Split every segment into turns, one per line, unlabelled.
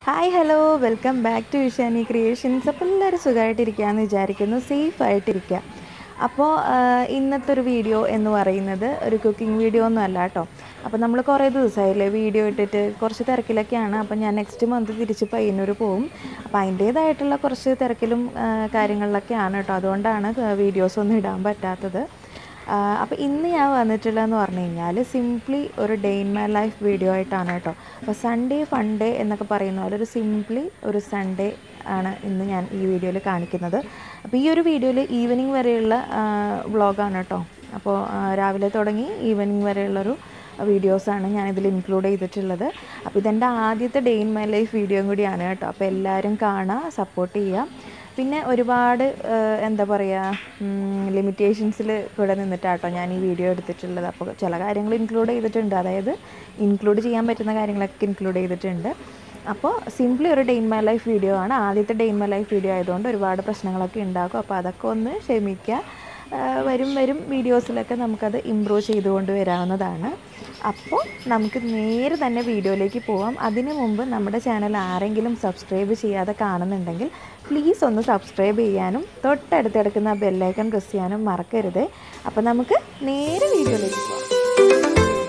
hi hello welcome back to Vishani creations അപ്പോൾ എല്ലാവരും സുഖമായിട്ടിരിക്കുകയെന്ന് വിചാരിക്കുന്നു സേഫ് ആയിട്ടിരിക്കുക അപ്പോൾ ഇന്നത്തെ ഒരു വീഡിയോ എന്ന് പറയുന്നത് ഒരു കുക്കിംഗ് വീഡിയോ ഒന്നും അല്ല കേട്ടോ അപ്പോൾ നമ്മൾ കുറേ ദിവസമായില്ലേ വീഡിയോ ഇട്ടിട്ട് കുറച്ച് തിരക്കിലൊക്കെയാണ് അപ്പോൾ ഞാൻ നെക്സ്റ്റ് മന്ത് തിരിച്ച് പയ്യന്നൂർ പോവും അപ്പോൾ അതിൻ്റേതായിട്ടുള്ള കുറച്ച് തിരക്കിലും ആ, കാര്യങ്ങളിലൊക്കെയാണ് കേട്ടോ അതുകൊണ്ടാണ് വീഡിയോസ് ഒന്നും ഇടാൻ പറ്റാത്തത് അപ്പോൾ ഇന്ന് ഞാൻ വന്നിട്ടുള്ളതെന്ന് പറഞ്ഞു കഴിഞ്ഞാൽ സിംപ്ലി ഒരു day in my life video ആയിട്ടാണ് കേട്ടോ അപ്പോൾ സൺഡേ ഫൺഡേ എന്നൊക്കെ പറയുന്ന പോലെ ഒരു സിംപ്ലി ഒരു സൺഡേ ആണ് ഇന്ന് ഞാൻ ഈ വീഡിയോയിൽ കാണിക്കുന്നത് അപ്പോൾ ഈ ഒരു വീഡിയോയിൽ ഈവനിങ് വരെയുള്ള വ്ളോഗാണ് കേട്ടോ അപ്പോൾ ആ, രാവിലെ തുടങ്ങി ഈവനിങ് വരെയുള്ളൊരു വീഡിയോസാണ് ഞാനിതിൽ ഇൻക്ലൂഡ് ചെയ്തിട്ടുള്ളത് അപ്പോൾ ഇതെൻ്റെ ആദ്യത്തെ ഡേ ഇൻ മൈ ലൈഫ് വീഡിയോയും കൂടിയാണ് കേട്ടോ അപ്പോൾ എല്ലാവരും കാണുക സപ്പോർട്ട് ചെയ്യുക പിന്നെ ഒരുപാട് ഏഹ്, എന്താ പറയുക ലിമിറ്റേഷൻസിൽ കൂടെ നിന്നിട്ടാട്ടോ ഞാൻ ഈ വീഡിയോ എടുത്തിട്ടുള്ളത് അപ്പോൾ ചില കാര്യങ്ങൾ ഇൻക്ലൂഡ് ചെയ്തിട്ടുണ്ട് അതായത് ഇൻക്ലൂഡ് ചെയ്യാൻ പറ്റുന്ന കാര്യങ്ങളൊക്കെ ഇൻക്ലൂഡ് ചെയ്തിട്ടുണ്ട് അപ്പോൾ സിംപ്ലി ഒരു day in my life video ആണ് ആദ്യത്തെ day in my life video ആയതുകൊണ്ട് ഒരുപാട് പ്രശ്നങ്ങളൊക്കെ ഉണ്ടാക്കും അപ്പോൾ അതൊക്കെ ഒന്ന് ക്ഷമിക്കുക ആഹ് വരും വരും വീഡിയോസിലൊക്കെ നമുക്കത് ഇമ്പ്രൂവ് ചെയ്തുകൊണ്ട് വരാവുന്നതാണ് അപ്പോൾ നമുക്ക് നേരെ തന്നെ വീഡിയോയിലേക്ക് പോവാം അതിനു മുമ്പ് നമ്മുടെ ചാനൽ ആരെങ്കിലും സബ്സ്ക്രൈബ് ചെയ്യാതെ കാണുന്നുണ്ടെങ്കിൽ പ്ലീസ് ഒന്ന് സബ്സ്ക്രൈബ് ചെയ്യാനും തൊട്ടടുത്ത് കിടക്കുന്ന ബെല്ലൈക്കൺ പ്രസ് ചെയ്യാനും മറക്കരുത് അപ്പോൾ നമുക്ക് നേരെ വീഡിയോയിലേക്ക് പോവാം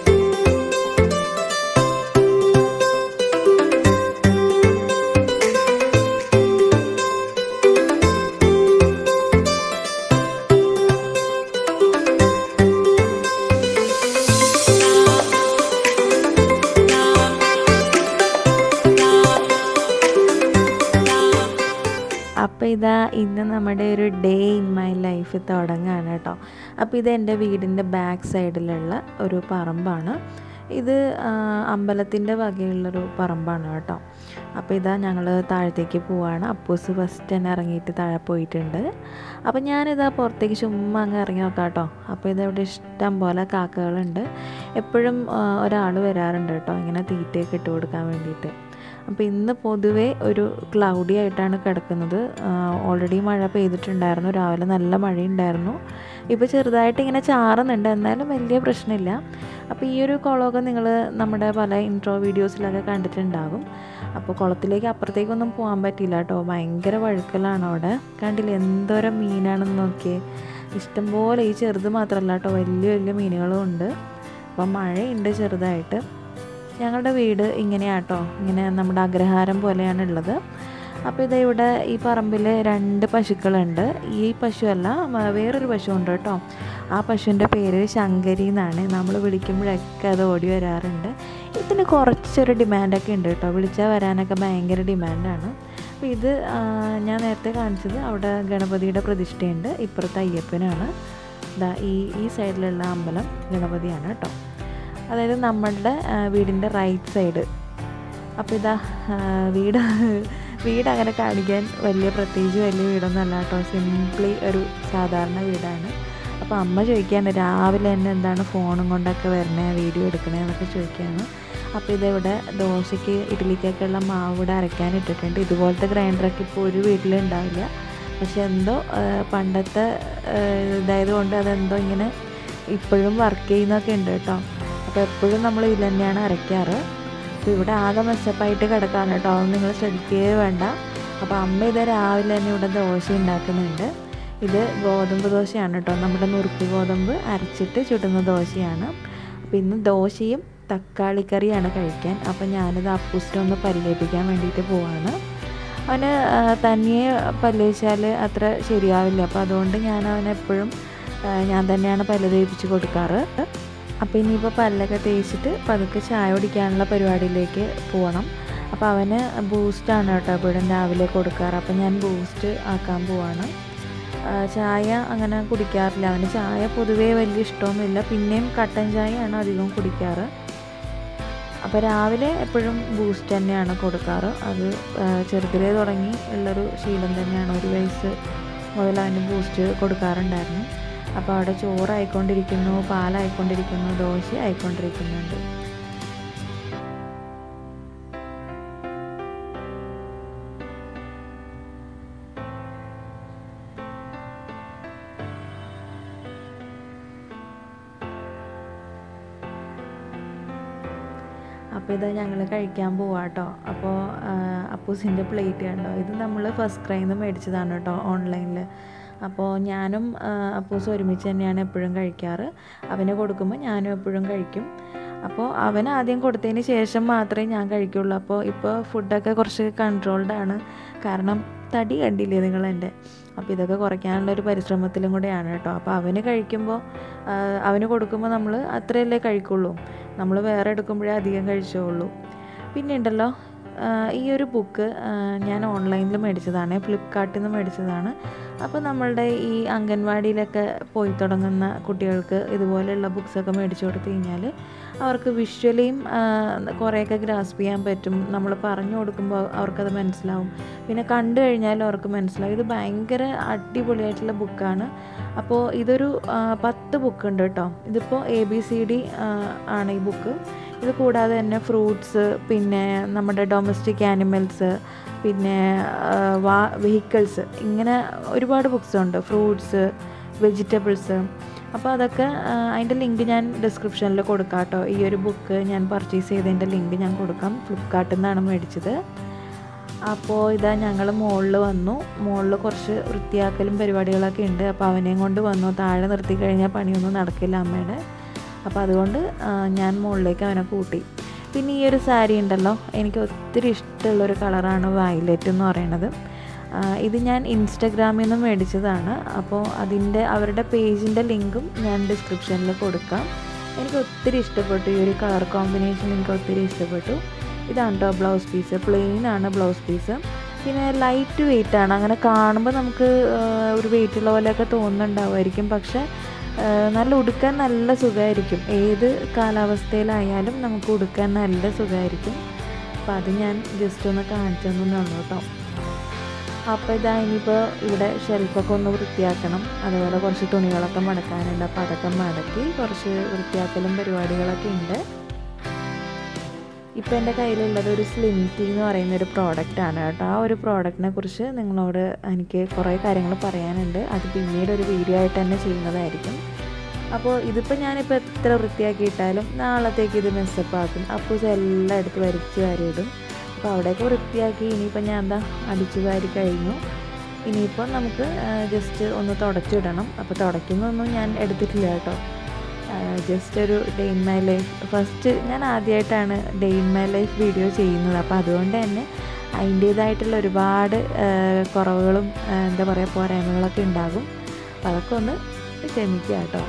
അപ്പോൾ ഇതാ ഇന്ന് നമ്മുടെ ഒരു ഡേ ഇൻ മൈ ലൈഫ് തുടങ്ങുകയാണ് കേട്ടോ അപ്പോൾ ഇത് എൻ്റെ വീടിൻ്റെ ബാക്ക് സൈഡിലുള്ള ഒരു പറമ്പാണ് ഇത് അമ്പലത്തിൻ്റെ വകയുള്ളൊരു പറമ്പാണ് കേട്ടോ അപ്പോൾ ഇതാ ഞങ്ങൾ താഴത്തേക്ക് പോവാണ് അപ്പൂസ് ഫസ്റ്റ് തന്നെ ഇറങ്ങിയിട്ട് താഴെ പോയിട്ടുണ്ട് അപ്പോൾ ഞാനിതാ പുറത്തേക്ക് ചുമ്മാ അങ്ങ് ഇറങ്ങി നോക്കാം കേട്ടോ അപ്പോൾ ഇതവിടെ ഇഷ്ടം പോലെ കാക്കകളുണ്ട് എപ്പോഴും ഒരാൾ വരാറുണ്ട് കേട്ടോ ഇങ്ങനെ തീറ്റയൊക്കെ ഇട്ട് കൊടുക്കാൻ വേണ്ടിയിട്ട് അപ്പോൾ ഇന്ന് പൊതുവേ ഒരു ക്ലൗഡി ആയിട്ടാണ് കിടക്കുന്നത് ഓൾറെഡി മഴ പെയ്തിട്ടുണ്ടായിരുന്നു രാവിലെ നല്ല മഴയുണ്ടായിരുന്നു ഇപ്പോൾ ചെറുതായിട്ട് ഇങ്ങനെ ചാറുന്നുണ്ട് എന്നാലും വലിയ പ്രശ്നമില്ല അപ്പോൾ ഈ ഒരു കുളമൊക്കെ നിങ്ങൾ നമ്മുടെ പല ഇൻട്രോ വീഡിയോസിലൊക്കെ കണ്ടിട്ടുണ്ടാകും അപ്പോൾ കുളത്തിലേക്ക് അപ്പുറത്തേക്കൊന്നും പോകാൻ പറ്റില്ല കേട്ടോ ഭയങ്കര വഴുക്കലാണ് അവിടെ കണ്ടില്ലേ എന്തോരം മീനാണെന്ന് നോക്കിയേ ഇഷ്ടംപോലെ ഈ ചെറുത് മാത്രമല്ല കേട്ടോ വലിയ വലിയ മീനുകളും ഉണ്ട് അപ്പം മഴയുണ്ട് ചെറുതായിട്ട് ഞങ്ങളുടെ വീട് ഇങ്ങനെയാട്ടോ ഇങ്ങനെ നമ്മുടെ അഗ്രഹാരം പോലെയാണ് ഉള്ളത് അപ്പോൾ ഇത് ഇവിടെ ഈ പറമ്പിൽ രണ്ട് പശുക്കളുണ്ട് ഈ പശുവല്ല മ- വേറൊരു പശു ഉണ്ട് കേട്ടോ ആ പശുവിൻ്റെ പേര് ശങ്കരി എന്നാണ് നമ്മൾ വിളിക്കുമ്പോഴൊക്കെ അത് ഓടി വരാറുണ്ട് ഇതിന് കുറച്ചൊരു ഡിമാൻഡൊക്കെ ഉണ്ട് കേട്ടോ വിളിച്ചാൽ വരാനൊക്കെ ഭയങ്കര ഡിമാൻഡാണ് അപ്പോൾ ഇത് ആ, ഞാൻ നേരത്തെ കാണിച്ചത് അവിടെ ഗണപതിയുടെ പ്രതിഷ്ഠയുണ്ട് ഇപ്പുറത്ത് അയ്യപ്പനാണ് ദാ ഈ ഈ സൈഡിലുള്ള അമ്പലം ഗണപതിയാണ് കേട്ടോ അതായത് നമ്മളുടെ ആ, വീടിൻ്റെ റൈറ്റ് സൈഡ് അപ്പോൾ ഇതാ ആ, വീട് വീട് അങ്ങനെ കാണിക്കാൻ വലിയ പ്രത്യേകിച്ച് വലിയ വീടൊന്നും അല്ല കേട്ടോ സിംപ്ലി ഒരു സാധാരണ വീടാണ് അപ്പോൾ അമ്മ ചോദിക്കുകയാണ് രാവിലെ തന്നെ എന്താണ് ഫോണും കൊണ്ടൊക്കെ വരണേ വീഡിയോ എടുക്കണേ എന്നൊക്കെ ചോദിക്കുകയാണ് അപ്പോൾ ഇതെവിടെ ദോശയ്ക്ക് ഇഡ്ഡലിക്കൊക്കെ ഉള്ള മാവ് ഇവിടെ അരയ്ക്കാൻ ഇട്ടിട്ടുണ്ട് ഇതുപോലത്തെ ഗ്രൈൻഡറൊക്കെ ഇപ്പോൾ ഒരു വീട്ടിലുണ്ടാവില്ല പക്ഷെ എന്തോ ആ, പണ്ടത്തെ ആ, ഇതായത് കൊണ്ട് അതെന്തോ ഇങ്ങനെ ഇപ്പോഴും വർക്ക് ചെയ്യുന്നൊക്കെ ഉണ്ട് കേട്ടോ അപ്പോൾ എപ്പോഴും നമ്മൾ ഇതിൽ തന്നെയാണ് അരയ്ക്കാറ് അപ്പോൾ ഇവിടെ ആകെ മെസ്സപ്പായിട്ട് കിടക്കാണ് കേട്ടോ അതൊന്നും നിങ്ങൾ ശ്രദ്ധിക്കുകയേ വേണ്ട അപ്പോൾ അമ്മ ഇത് രാവിലെ തന്നെ ഇവിടെ ദോശ ഉണ്ടാക്കുന്നുണ്ട് ഇത് ഗോതമ്പ് ദോശയാണ് കേട്ടോ നമ്മുടെ നുറുക്ക് ഗോതമ്പ് അരച്ചിട്ട് ചുടുന്ന ദോശയാണ് അപ്പോൾ ഇന്ന് ദോശയും തക്കാളിക്കറിയാണ് കഴിക്കാൻ അപ്പോൾ ഞാനിത് അപ്പൂസിനൊന്ന് പരിലേപ്പിക്കാൻ വേണ്ടിയിട്ട് പോവാണ് അവന് ആ, തനിയെ പല്ലേച്ചാൽ അത്ര ശരിയാവില്ല അപ്പോൾ അതുകൊണ്ട് ഞാൻ അവനെപ്പോഴും ഞാൻ തന്നെയാണ് പല്ല് തേപ്പിച്ച് കൊടുക്കാറ് അപ്പോൾ ഇനിയിപ്പോൾ പല്ലൊക്കെ തേച്ചിട്ട് പതുക്കെ ചായ കുടിക്കാനുള്ള പരിപാടിയിലേക്ക് പോകണം അപ്പോൾ അവന് ബൂസ്റ്റാണ് കേട്ടോ എപ്പോഴും രാവിലെ കൊടുക്കാറ് അപ്പോൾ ഞാൻ ബൂസ്റ്റ് ആക്കാൻ പോവാണ് ആ, ചായ അങ്ങനെ കുടിക്കാറില്ല അവന് ചായ പൊതുവേ വലിയ ഇഷ്ടമൊന്നുമില്ല പിന്നെയും കട്ടൻ ചായയാണ് അധികം കുടിക്കാറ് അപ്പോൾ രാവിലെ എപ്പോഴും ബൂസ്റ്റ് തന്നെയാണ് കൊടുക്കാറ് അത് ആ, ചെറുതിലേ തുടങ്ങി ഉള്ളൊരു ശീലം തന്നെയാണ് ഒരു വയസ്സ് മുതൽ അവന് ബൂസ്റ്റ് കൊടുക്കാറുണ്ടായിരുന്നു അപ്പോൾ അവിടെ ചോറായിക്കൊണ്ടിരിക്കുന്നു പാലായിക്കൊണ്ടിരിക്കുന്നു ദോശ ആയിക്കൊണ്ടിരിക്കുന്നുണ്ട് അപ്പോൾ ഇത് ഞങ്ങൾ കഴിക്കാൻ പോവാം കേട്ടോ അപ്പോൾ അപ്പൂസിൻ്റെ പ്ലേറ്റ് കണ്ടോ ഇത് നമ്മൾ ഫസ്റ്റ് ക്രൈയിൽ നിന്ന് മേടിച്ചതാണ് കേട്ടോ ഓൺലൈനിൽ അപ്പോൾ ഞാനും ആ, അപ്പൂസും ഒരുമിച്ച് തന്നെയാണ് എപ്പോഴും കഴിക്കാറ് അവന് കൊടുക്കുമ്പോൾ ഞാനും എപ്പോഴും കഴിക്കും അപ്പോൾ അവൻ ആദ്യം കൊടുത്തതിന് ശേഷം മാത്രമേ ഞാൻ കഴിക്കുള്ളൂ അപ്പോൾ ഇപ്പോൾ ഫുഡൊക്കെ കുറച്ച് കൺട്രോൾഡ് ആണ് കാരണം തടി കണ്ടില്ലേ നിങ്ങൾ എൻ്റെ അപ്പോൾ ഇതൊക്കെ കുറയ്ക്കാനുള്ള ഒരു പരിശ്രമത്തിലും കൂടെയാണ് കേട്ടോ അപ്പോൾ അവന് കഴിക്കുമ്പോൾ ആ, അവന് കൊടുക്കുമ്പോൾ നമ്മൾ അത്രയല്ലേ കഴിക്കുള്ളൂ നമ്മൾ വേറെ എടുക്കുമ്പോഴേ അധികം കഴിച്ചോളൂ പിന്നെ ഉണ്ടല്ലോ ആ, ഈ ഒരു ബുക്ക് ഞാൻ ഓൺലൈനിൽ മേടിച്ചതാണ് ഫ്ലിപ്കാർട്ടിൽ നിന്ന് മേടിച്ചതാണ് അപ്പോൾ നമ്മളുടെ ഈ അംഗൻവാടിയിലൊക്കെ പോയി തുടങ്ങുന്ന കുട്ടികൾക്ക് ഇതുപോലെയുള്ള ബുക്സൊക്കെ മേടിച്ചു കൊടുത്തു കഴിഞ്ഞാൽ അവർക്ക് വിഷ്വലിയും കുറേയൊക്കെ ഗ്രാസ്പ് ചെയ്യാൻ പറ്റും നമ്മൾ പറഞ്ഞു കൊടുക്കുമ്പോൾ അവർക്കത് മനസ്സിലാവും പിന്നെ കണ്ടു കഴിഞ്ഞാൽ അവർക്ക് മനസ്സിലാവും ഇത് ഭയങ്കര അടിപൊളിയായിട്ടുള്ള ബുക്കാണ് അപ്പോൾ ഇതൊരു ആ, പത്ത് ബുക്ക് ഉണ്ട് കേട്ടോ ഇതിപ്പോൾ എ ബി സി ഡി ആണ് ഈ ബുക്ക് ഇത് കൂടാതെ തന്നെ ഫ്രൂട്ട്സ് പിന്നെ നമ്മുടെ ഡൊമസ്റ്റിക് ആനിമൽസ് പിന്നെ ആ, വാ വെഹിക്കിൾസ് ഇങ്ങനെ ഒരുപാട് ബുക്സ് ഉണ്ട് ഫ്രൂട്ട്സ് വെജിറ്റബിൾസ് അപ്പോൾ അതൊക്കെ ആ, അതിൻ്റെ ലിങ്ക് ഞാൻ ഡിസ്ക്രിപ്ഷനിൽ കൊടുക്കാം കേട്ടോ ഈ ഒരു ബുക്ക് ഞാൻ പർച്ചേസ് ചെയ്തതിൻ്റെ ലിങ്ക് ഞാൻ കൊടുക്കാം ഫ്ലിപ്കാർട്ടിൽ നിന്നാണ് മേടിച്ചത് അപ്പോൾ ഇതാ ഞങ്ങൾ മുകളിൽ വന്നു മുകളിൽ കുറച്ച് വൃത്തിയാക്കലും പരിപാടികളൊക്കെ ഉണ്ട് അപ്പോൾ അവനെയും കൊണ്ട് വന്നു താഴെ നിർത്തി കഴിഞ്ഞാൽ പണിയൊന്നും നടക്കില്ല അമ്മയുടെ അപ്പോൾ അതുകൊണ്ട് ആ, ഞാൻ മുകളിലേക്ക് അവനെ കൂട്ടി പിന്നെ ഈ ഒരു സാരി ഉണ്ടല്ലോ എനിക്ക് ഒത്തിരി ഇഷ്ടമുള്ളൊരു കളറാണ് വയലറ്റ് എന്ന് പറയുന്നത് ആ, ഇത് ഞാൻ ഇൻസ്റ്റഗ്രാമിൽ നിന്ന് മേടിച്ചതാണ് അപ്പോൾ അതിൻ്റെ അവരുടെ പേജിൻ്റെ ലിങ്കും ഞാൻ ഡിസ്ക്രിപ്ഷനിൽ കൊടുക്കാം എനിക്ക് ഒത്തിരി ഇഷ്ടപ്പെട്ടു ഈ ഒരു കളർ കോമ്പിനേഷൻ എനിക്ക് ഒത്തിരി ഇഷ്ടപ്പെട്ടു ഇതാണ് കേട്ടോ ബ്ലൗസ് പീസ് പ്ലെയിൻ ആണ് ബ്ലൗസ് പീസ് പിന്നെ ലൈറ്റ് വെയിറ്റ് ആണ് അങ്ങനെ കാണുമ്പോൾ നമുക്ക് ആ, ഒരു വെയിറ്റ് ഉള്ള പോലെയൊക്കെ തോന്നുന്നുണ്ടാവുമായിരിക്കും പക്ഷേ ആ, നല്ല ഉടുക്കാൻ നല്ല സുഖമായിരിക്കും ഏത് കാലാവസ്ഥയിലായാലും നമുക്ക് ഉടുക്കാൻ നല്ല സുഖമായിരിക്കും അപ്പോൾ അത് ഞാൻ ജസ്റ്റ് ഒന്ന് കാണിച്ചു തന്നു തന്നു കേട്ടോ അപ്പോൾ ഇതാ ഇനിയിപ്പോൾ ഇവിടെ ഷെൽഫൊക്കെ ഒന്ന് വൃത്തിയാക്കണം അതുപോലെ കുറച്ച് തുണികളൊക്കെ മടക്കാനുണ്ട് അപ്പോൾ അതൊക്കെ മടക്കി കുറച്ച് വൃത്തിയാക്കലും പരിപാടികളൊക്കെ ഉണ്ട് ഇപ്പോൾ എൻ്റെ കയ്യിലുള്ളത് ഒരു സ്ലിം ടീ എന്ന് പറയുന്ന ഒരു പ്രോഡക്റ്റ് ആണ് കേട്ടോ ആ ഒരു പ്രോഡക്റ്റിനെ കുറിച്ച് നിങ്ങളോട് എനിക്ക് കുറേ കാര്യങ്ങൾ പറയാനുണ്ട് അത് പിന്നീട് ഒരു വീഡിയോ ആയിട്ട് തന്നെ ചെയ്യുന്നതായിരിക്കും അപ്പോൾ ഇതിപ്പോൾ ഞാനിപ്പോൾ എത്ര വൃത്തിയാക്കിയിട്ടാലും നാളത്തേക്ക് ഇത് മെസ്സപ്പ് ആക്കും അപ്പൂസ് എല്ലാം എടുത്ത് വരച്ച് വാരിയിടും അപ്പോൾ അവിടെയൊക്കെ വൃത്തിയാക്കി ഇനിയിപ്പോൾ ഞാൻ എന്താ അടിച്ചു വാരി കഴിഞ്ഞു ഇനിയിപ്പോൾ നമുക്ക് ജസ്റ്റ് ഒന്ന് തുടച്ചിടണം അപ്പോൾ തുടയ്ക്കുന്നൊന്നും ഞാൻ എടുത്തിട്ടില്ല കേട്ടോ ജസ്റ്റ് ഒരു day in my life first ഞാൻ ആദ്യമായിട്ടാണ് day in my life video ചെയ്യുന്നത് അപ്പോൾ അതുകൊണ്ട് തന്നെ അതിൻ്റേതായിട്ടുള്ള ഒരുപാട് ആ, കുറവുകളും ആ, എന്താ പറയുക പോരായ്മകളൊക്കെ ഉണ്ടാകും അപ്പോൾ അതൊക്കെ ഒന്ന് ക്ഷമിക്കുക കേട്ടോ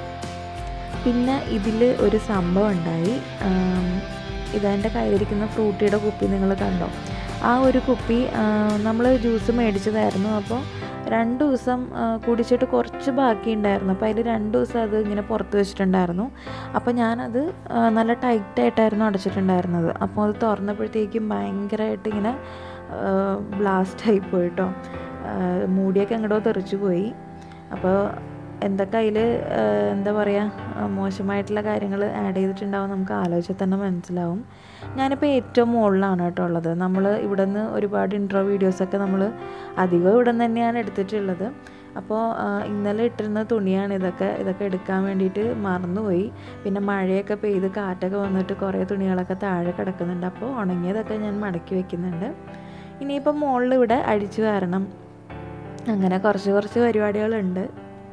പിന്നെ ഇതിൽ ഒരു സംഭവം ഉണ്ടായി ഇതെൻ്റെ കയ്യിലിരിക്കുന്ന ഫ്രൂട്ടിയുടെ കുപ്പി നിങ്ങൾ കണ്ടോ ആ ഒരു കുപ്പി നമ്മൾ ജ്യൂസ് മേടിച്ചതായിരുന്നു അപ്പോൾ രണ്ട് ദിവസം ആ, കുടിച്ചിട്ട് കുറച്ച് ബാക്കി ഉണ്ടായിരുന്നു അപ്പോൾ അതിൽ രണ്ട് ദിവസം അത് ഇങ്ങനെ പുറത്ത് വെച്ചിട്ടുണ്ടായിരുന്നു അപ്പോൾ ഞാനത് ആ, നല്ല ടൈറ്റായിട്ടായിരുന്നു അടച്ചിട്ടുണ്ടായിരുന്നത് അപ്പോൾ അത് തുറന്നപ്പോഴത്തേക്കും ഭയങ്കരമായിട്ട് ഇങ്ങനെ ബ്ലാസ്റ്റ് ആയി പോയിട്ടോ മൂടിയൊക്കെ എങ്ങോട്ടോ തെറിച്ചു പോയി അപ്പോൾ എന്തൊക്കെ അതിൽ എന്താ പറയുക മോശമായിട്ടുള്ള കാര്യങ്ങൾ ആഡ് ചെയ്തിട്ടുണ്ടാവും നമുക്ക് ആലോചിച്ചാൽ തന്നെ മനസ്സിലാവും ഞാനിപ്പോൾ ഏറ്റവും മുകളിലാണ് കേട്ടോ ഉള്ളത് നമ്മൾ ഇവിടെ നിന്ന് ഒരുപാട് ഇൻട്രോ വീഡിയോസൊക്കെ നമ്മൾ അധികം ഇവിടെ നിന്ന് തന്നെയാണ് എടുത്തിട്ടുള്ളത് അപ്പോൾ ആ, ഇന്നലെ ഇട്ടിരുന്ന തുണിയാണ് ഇതൊക്കെ ഇതൊക്കെ എടുക്കാൻ വേണ്ടിയിട്ട് മറന്നുപോയി പിന്നെ മഴയൊക്കെ പെയ്ത് കാറ്റൊക്കെ വന്നിട്ട് കുറേ തുണികളൊക്കെ താഴെ കിടക്കുന്നുണ്ട് അപ്പോൾ ഉണങ്ങിയതൊക്കെ ഞാൻ മടക്കി വെക്കുന്നുണ്ട് ഇനിയിപ്പോൾ മുകളിൽ ഇവിടെ അഴിച്ചു വരണം അങ്ങനെ കുറച്ച് കുറച്ച് പരിപാടികളുണ്ട്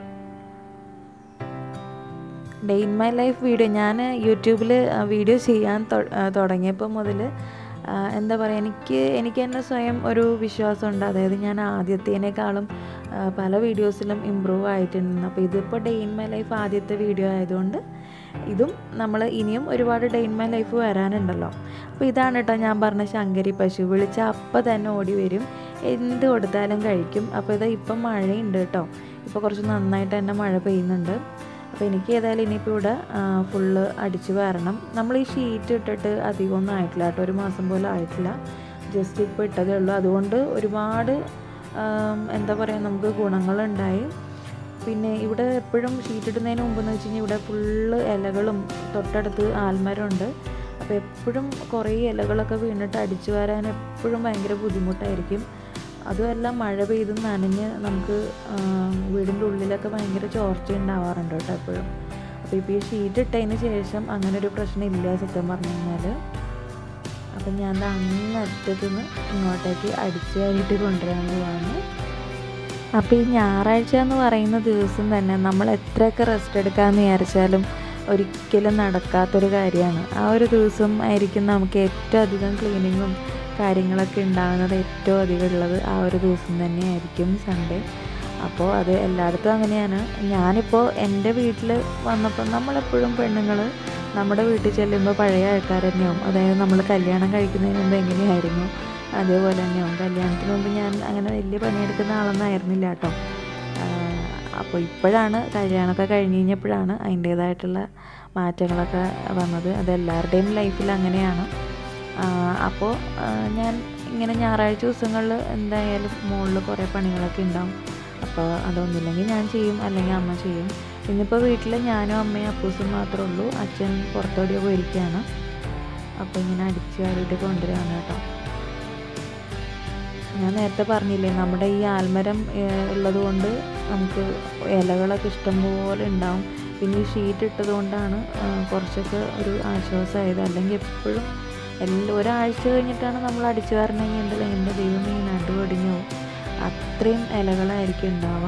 day in my life video ഞാൻ യൂട്യൂബിൽ വീഡിയോ ചെയ്യാൻ തൊ- ആ, തുടങ്ങിയപ്പോൾ മുതൽ എന്താ പറയുക എനിക്ക് എനിക്ക് തന്നെ സ്വയം ഒരു വിശ്വാസമുണ്ട് അതായത് ഞാൻ ആദ്യത്തേനേക്കാളും ആ, പല വീഡിയോസിലും ഇമ്പ്രൂവ് ആയിട്ടുണ്ട് അപ്പോൾ ഇതിപ്പോൾ ഡേ ഇൻ മൈ ലൈഫ് ആദ്യത്തെ വീഡിയോ ആയതുകൊണ്ട് ഇതും നമ്മൾ ഇനിയും ഒരുപാട് ഡേ ഇൻ മൈ ലൈഫ് വരാനുണ്ടല്ലോ അപ്പോൾ ഇതാണ് കേട്ടോ ഞാൻ പറഞ്ഞ ശങ്കരി പശു വിളിച്ചാൽ അപ്പം തന്നെ ഓടി വരും എന്ത് കൊടുത്താലും കഴിക്കും അപ്പോൾ ഇത് ഇപ്പം മഴയുണ്ട് കേട്ടോ ഇപ്പോൾ കുറച്ച് നന്നായിട്ട് തന്നെ മഴ പെയ്യുന്നുണ്ട് അപ്പോൾ എനിക്ക് ഏതായാലും ഇനിയിപ്പോൾ ഇവിടെ ഫുള്ള് അടിച്ച് വരണം നമ്മൾ ഈ ഷീറ്റ് ഇട്ടിട്ട് അധികമൊന്നും ആയിട്ടില്ല കേട്ടോ ഒരു മാസം പോലും ആയിട്ടില്ല ജസ്റ്റ് ഇപ്പോൾ ഇട്ടതേ ഉള്ളൂ അതുകൊണ്ട് ഒരുപാട് ആം, എന്താ പറയുക നമുക്ക് ഗുണങ്ങളുണ്ടായി പിന്നെ ഇവിടെ എപ്പോഴും ഷീറ്റ് ഇടുന്നതിന് മുമ്പെന്ന് വെച്ച് കഴിഞ്ഞാൽ ഇവിടെ ഫുള്ള് ഇലകളും തൊട്ടടുത്ത് ആൽമരമുണ്ട് അപ്പോൾ എപ്പോഴും കുറേ ഇലകളൊക്കെ വീണിട്ട് അടിച്ചു വരാൻ എപ്പോഴും ഭയങ്കര ബുദ്ധിമുട്ടായിരിക്കും അതുമല്ല മഴ പെയ്ത് നനഞ്ഞ് നമുക്ക് ആ, വീടിൻ്റെ ഉള്ളിലൊക്കെ ഭയങ്കര ചോർച്ച ഉണ്ടാവാറുണ്ട് കേട്ടോ എപ്പോഴും അപ്പോൾ ഇപ്പോൾ ഈ ഷീറ്റ് ഇട്ടതിന് ശേഷം അങ്ങനെ ഒരു പ്രശ്നം ഇല്ല സത്യം പറഞ്ഞു കഴിഞ്ഞാൽ അപ്പം ഞാൻ ദാ അങ്ങ് അറ്റത്തു നിന്ന് ഇങ്ങോട്ടേക്ക് അടിച്ചു വാരിയിട്ട് കൊണ്ടുവരാൻ പോവാണ് അപ്പോൾ ഈ ഞായറാഴ്ച എന്ന് പറയുന്ന ദിവസം തന്നെ നമ്മൾ എത്രയൊക്കെ റെസ്റ്റ് എടുക്കാമെന്ന് വിചാരിച്ചാലും ഒരിക്കലും നടക്കാത്തൊരു കാര്യമാണ് ആ ഒരു ദിവസം ആയിരിക്കും നമുക്ക് ഏറ്റവും അധികം ക്ലീനിങ്ങും കാര്യങ്ങളൊക്കെ ഉണ്ടാകുന്നത് ഏറ്റവും അധികം ഉള്ളത് ആ ഒരു ദിവസം തന്നെയായിരിക്കും സൺഡേ അപ്പോൾ അത് എല്ലായിടത്തും അങ്ങനെയാണ് ഞാനിപ്പോൾ എൻ്റെ വീട്ടിൽ വന്നപ്പോൾ നമ്മളെപ്പോഴും പെണ്ണുങ്ങൾ നമ്മുടെ വീട്ടിൽ ചെല്ലുമ്പോൾ പഴയ ആൾക്കാർ തന്നെയാവും അതായത് നമ്മൾ കല്യാണം കഴിക്കുന്നതിന് മുമ്പ് എങ്ങനെയായിരുന്നു അതേപോലെ തന്നെയാവും കല്യാണത്തിന് മുമ്പ് ഞാൻ അങ്ങനെ വലിയ പണിയെടുക്കുന്ന ആളൊന്നും ആയിരുന്നില്ല കേട്ടോ അപ്പോൾ ഇപ്പോഴാണ് കല്യാണമൊക്കെ കഴിഞ്ഞ് കഴിഞ്ഞപ്പോഴാണ് അതിൻ്റേതായിട്ടുള്ള മാറ്റങ്ങളൊക്കെ വന്നത് അത് എല്ലാവരുടെയും ലൈഫിൽ അങ്ങനെയാണ് അപ്പോൾ ഞാൻ ഇങ്ങനെ ഞായറാഴ്ച ദിവസങ്ങളിൽ എന്തായാലും മുകളിൽ കുറേ പണികളൊക്കെ ഉണ്ടാവും അപ്പോൾ അതൊന്നുമില്ലെങ്കിൽ ഞാൻ ചെയ്യും അല്ലെങ്കിൽ അമ്മ ചെയ്യും ഇന്നിപ്പോൾ വീട്ടിൽ ഞാനും അമ്മയും അപ്പൂസും മാത്രമേ ഉള്ളൂ അച്ഛൻ പുറത്തോടിയോ പോയിരിക്കുകയാണ് അപ്പോൾ ഇങ്ങനെ അടിച്ചു വാരിയിട്ട് കൊണ്ടുവരികയാണ് കേട്ടോ ഞാൻ നേരത്തെ പറഞ്ഞില്ലേ നമ്മുടെ ഈ ആൽമരം ഉള്ളത് കൊണ്ട് നമുക്ക് ഇലകളൊക്കെ ഇഷ്ടംപോലെ ഉണ്ടാവും പിന്നെ ഈ ഷീറ്റ് ഇട്ടത് കൊണ്ടാണ് കുറച്ചൊക്കെ ഒരു ആശ്വാസമായത് അല്ലെങ്കിൽ എപ്പോഴും എല്ലാ ഒരാഴ്ച കഴിഞ്ഞിട്ടാണ് നമ്മൾ അടിച്ചു വരണമെങ്കിൽ ഉണ്ടല്ലോ എൻ്റെ ദൈവമേ നടുവടിഞ്ഞു അത്രയും ഇലകളായിരിക്കും ഉണ്ടാവുക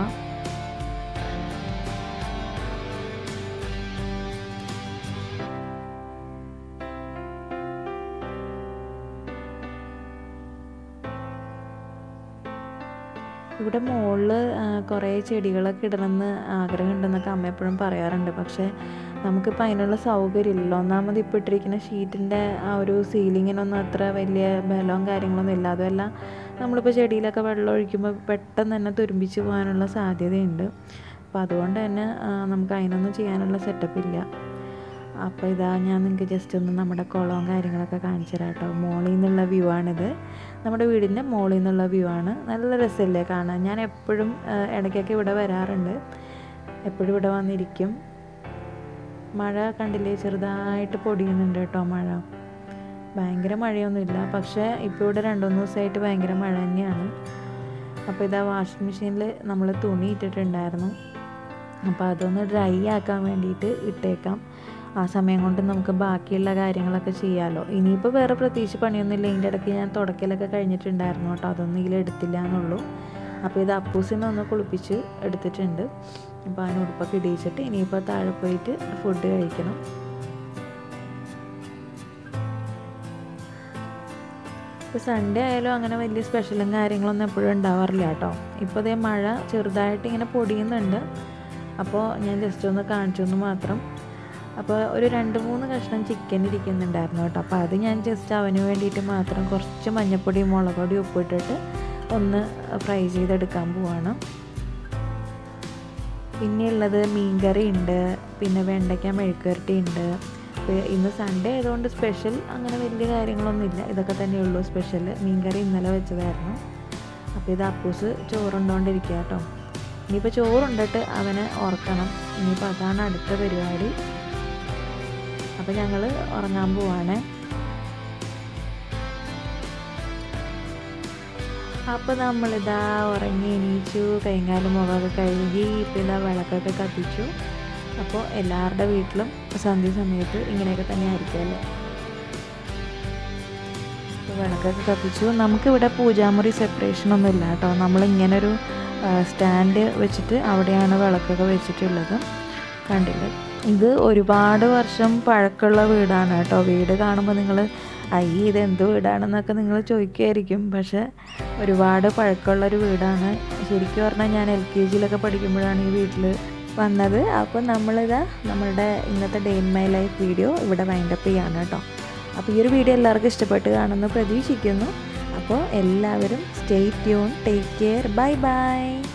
ഇവിടെ മുകളിൽ കുറേ ചെടികളൊക്കെ ഇടണമെന്ന് ആഗ്രഹമുണ്ടെന്നൊക്കെ അമ്മ എപ്പോഴും പറയാറുണ്ട് പക്ഷേ നമുക്കിപ്പോൾ അതിനുള്ള സൗകര്യമില്ല ഒന്നാമത് ഇപ്പോൾ ഇട്ടിരിക്കുന്ന ഷീറ്റിൻ്റെ ആ ഒരു സീലിങ്ങിനൊന്നും അത്ര വലിയ ബലവും കാര്യങ്ങളൊന്നും ഇല്ല അതുമല്ല നമ്മളിപ്പോൾ ചെടിയിലൊക്കെ വെള്ളം ഒഴിക്കുമ്പോൾ പെട്ടെന്ന് തന്നെ തുരുമ്പിച്ച് പോകാനുള്ള സാധ്യതയുണ്ട് അപ്പോൾ അതുകൊണ്ട് തന്നെ നമുക്ക് അതിനൊന്നും ചെയ്യാനുള്ള സെറ്റപ്പ് ഇല്ല അപ്പോൾ ഇതാ ഞാൻ നിങ്ങൾക്ക് ജസ്റ്റ് ഒന്ന് നമ്മുടെ കുളവും കാര്യങ്ങളൊക്കെ കാണിച്ചു തരാം കേട്ടോ മോളിൽ നിന്നുള്ള വ്യൂ ആണിത് നമ്മുടെ വീടിൻ്റെ മോളിൽ നിന്നുള്ള വ്യൂ ആണ് നല്ല രസമല്ലേ കാണാൻ ഞാൻ എപ്പോഴും ഇടയ്ക്കൊക്കെ ഇവിടെ വരാറുണ്ട് എപ്പോഴും ഇവിടെ വന്നിരിക്കും മഴ കണ്ടില്ലേ ചെറുതായിട്ട് പൊടിയുന്നുണ്ട് കേട്ടോ മഴ ഭയങ്കര മഴയൊന്നുമില്ല പക്ഷേ ഇപ്പോൾ ഇവിടെ രണ്ട് മൂന്ന് ദിവസമായിട്ട് ഭയങ്കര മഴ തന്നെയാണ് അപ്പോൾ ഇതാ വാഷിംഗ് മെഷീനിൽ നമ്മൾ തുണി ഇട്ടിട്ടുണ്ടായിരുന്നു അപ്പോൾ അതൊന്ന് ഡ്രൈ ആക്കാൻ വേണ്ടിയിട്ട് ഇട്ടേക്കാം ആ സമയം കൊണ്ട് നമുക്ക് ബാക്കിയുള്ള കാര്യങ്ങളൊക്കെ ചെയ്യാമല്ലോ ഇനിയിപ്പോൾ വേറെ പ്രത്യേകിച്ച് പണിയൊന്നുമില്ല ഇതിൻ്റെ ഇടയ്ക്ക് ഞാൻ തുടക്കലൊക്കെ കഴിഞ്ഞിട്ടുണ്ടായിരുന്നു കേട്ടോ അതൊന്നും ഇതിൽ എടുത്തില്ല എന്നുള്ളൂ അപ്പോൾ ഇത് അപ്പൂസിനെ ഒന്ന് കുളിപ്പിച്ച് എടുത്തിട്ടുണ്ട് അപ്പോൾ അതിന് ഉടുപ്പൊക്കെ ഇടിയിച്ചിട്ട് ഇനിയിപ്പോൾ താഴെ പോയിട്ട് ഫുഡ് കഴിക്കണം ഇപ്പോൾ സൺഡേ ആയാലും അങ്ങനെ വലിയ സ്പെഷ്യലും കാര്യങ്ങളൊന്നും എപ്പോഴും ഉണ്ടാവാറില്ല കേട്ടോ ഇപ്പോൾ അതേ മഴ ചെറുതായിട്ട് ഇങ്ങനെ പൊടിയുന്നുണ്ട് അപ്പോൾ ഞാൻ ജസ്റ്റ് ഒന്ന് കാണിച്ചു മാത്രം അപ്പോൾ ഒരു രണ്ട് മൂന്ന് കഷ്ണം ചിക്കൻ ഇരിക്കുന്നുണ്ടായിരുന്നു കേട്ടോ അപ്പോൾ അത് ഞാൻ ജസ്റ്റ് അവന് വേണ്ടിയിട്ട് മാത്രം കുറച്ച് മഞ്ഞൾപ്പൊടി മുളക് പൊടി ഉപ്പിട്ടിട്ട് ഒന്ന് ഫ്രൈ ചെയ്തെടുക്കാൻ പോവാണ് പിന്നെ ഉള്ളത് മീൻകറി ഉണ്ട് പിന്നെ വെണ്ടയ്ക്ക മെഴുക്കുവരട്ടി ഉണ്ട് ഇന്ന് സൺഡേ ആയതുകൊണ്ട് സ്പെഷ്യൽ അങ്ങനെ വലിയ കാര്യങ്ങളൊന്നുമില്ല ഇതൊക്കെ തന്നെയുള്ളൂ സ്പെഷ്യൽ മീൻകറി ഇന്നലെ വെച്ചതായിരുന്നു അപ്പോൾ ഇത് അപ്പൂസ് ചോറുണ്ടോണ്ടിരിക്കുക കേട്ടോ ഇനിയിപ്പോൾ ചോറുണ്ടിട്ട് അവനെ ഓർക്കണം ഇനിയിപ്പോൾ അതാണ് അടുത്ത പരിപാടി അപ്പോൾ ഞങ്ങൾ ഉറങ്ങാൻ പോവാണേ അപ്പോൾ നമ്മളിതാ ഉറങ്ങി എണീച്ചു കൈകാലും മുഖമൊക്കെ കഴുകി ഇപ്പം ഇതാ വിളക്കൊക്കെ കത്തിച്ചു അപ്പോൾ എല്ലാവരുടെ വീട്ടിലും സന്ധ്യ സമയത്ത് ഇങ്ങനെയൊക്കെ തന്നെ ആയിരിക്കും അല്ലേ അപ്പോൾ വിളക്കൊക്കെ കത്തിച്ചു നമുക്കിവിടെ പൂജാമുറി സെപ്പറേഷൻ ഒന്നും ഇല്ല കേട്ടോ നമ്മളിങ്ങനൊരു സ്റ്റാൻഡ് വെച്ചിട്ട് അവിടെയാണ് വിളക്കൊക്കെ വെച്ചിട്ടുള്ളത് കണ്ടില്ലേ ഇത് ഒരുപാട് വർഷം പഴക്കമുള്ള വീടാണ് കേട്ടോ വീട് കാണുമ്പോൾ നിങ്ങൾ അയ്യ ഇത് എന്ത് വീടാണെന്നൊക്കെ നിങ്ങൾ ചോദിക്കുമായിരിക്കും പക്ഷെ ഒരുപാട് പഴക്കമുള്ളൊരു വീടാണ് ശരിക്കും പറഞ്ഞാൽ ഞാൻ എൽ കെ ജിയിലൊക്കെ പഠിക്കുമ്പോഴാണ് ഈ വീട്ടിൽ വന്നത് അപ്പോൾ നമ്മളിതാ നമ്മളുടെ ഇന്നത്തെ day in my life video ഇവിടെ വൈൻഡപ്പ് ചെയ്യാണ് കേട്ടോ അപ്പോൾ ഈ ഒരു വീഡിയോ എല്ലാവർക്കും ഇഷ്ടപ്പെട്ട് കാണുമെന്ന് പ്രതീക്ഷിക്കുന്നു അപ്പോൾ എല്ലാവരും stay tune take care bye by